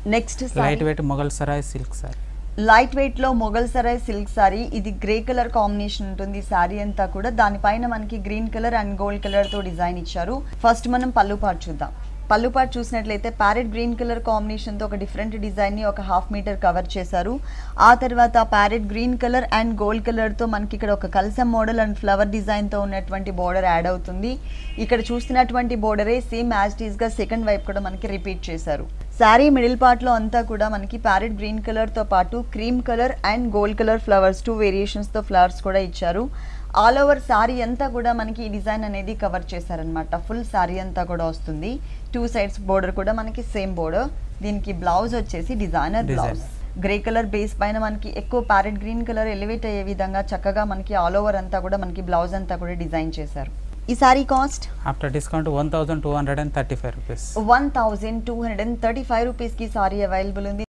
Next light weight Mughal Sarai silk sari light weight లో Mughal Sarai silk sari ఇది grey colour combination ఉంటుంది సారీ అంతా కూడా దానిపైన మనకి green colour and gold colour తో డిజైన్ ఇచ్చారు ఫస్ట్ మనం పళ్ళు పాటు చూద్దాం పళ్ళు పాటు చూసినట్లయితే ప్యారెట్ గ్రీన్ కలర్ కాంబినేషన్ తో ఒక డిఫరెంట్ డిజైన్ ని ఒక హాఫ్ మీటర్ కవర్ చేశారు ఆ తర్వాత parrot green colour and gold colour తో మనకి ఇక్కడ ఒక కలసం మోడల్ అండ్ ఫ్లవర్ డిజైన్ తో ఉన్నటువంటి బోర్డర్ యాడ్ అవుతుంది ఇక్కడ చూస్తున్నటువంటి బోర్డరే సేమ్ యాజ్ టీస్ గా సెకండ్ వైపు కూడా మనకి రిపీట్ చేశారు శారీ మిడిల్ పార్ట్ లో అంతా కూడా మనకి ప్యారెట్ గ్రీన్ కలర్ తో పాటు cream colour and gold colour flowers two variations తో ఫ్లవర్స్ కూడా ఇచ్చారు ఆల్ ఓవర్ శారీ అంతా కూడా మనకి ఈ డిజైన్ అనేది కవర్ చేశారనమాట ఫుల్ శారీ అంతా కూడా వస్తుంది టూ సైడ్స్ బోర్డర్ కూడా మనకి సేమ్ బోర్డర్ దీనికి బ్లౌజ్ వచ్చేసి designer blouse Designer. Grey colour base పైన మనకి ఎక్కువ ప్యారెట్ గ్రీన్ కలర్ ఎలివేట్ అయ్యే విధంగా చక్కగా మనకి ఆల్ ఓవర్ అంతా కూడా మనకి బ్లౌజ్ అంతా కూడా డిజైన్ చేశారు ఈ sari cost after discount one thousand two hundred and thirty five rupees one thousand two hundred and thirty five రూపీస్కి సారీ అవైలబుల్ ఉంది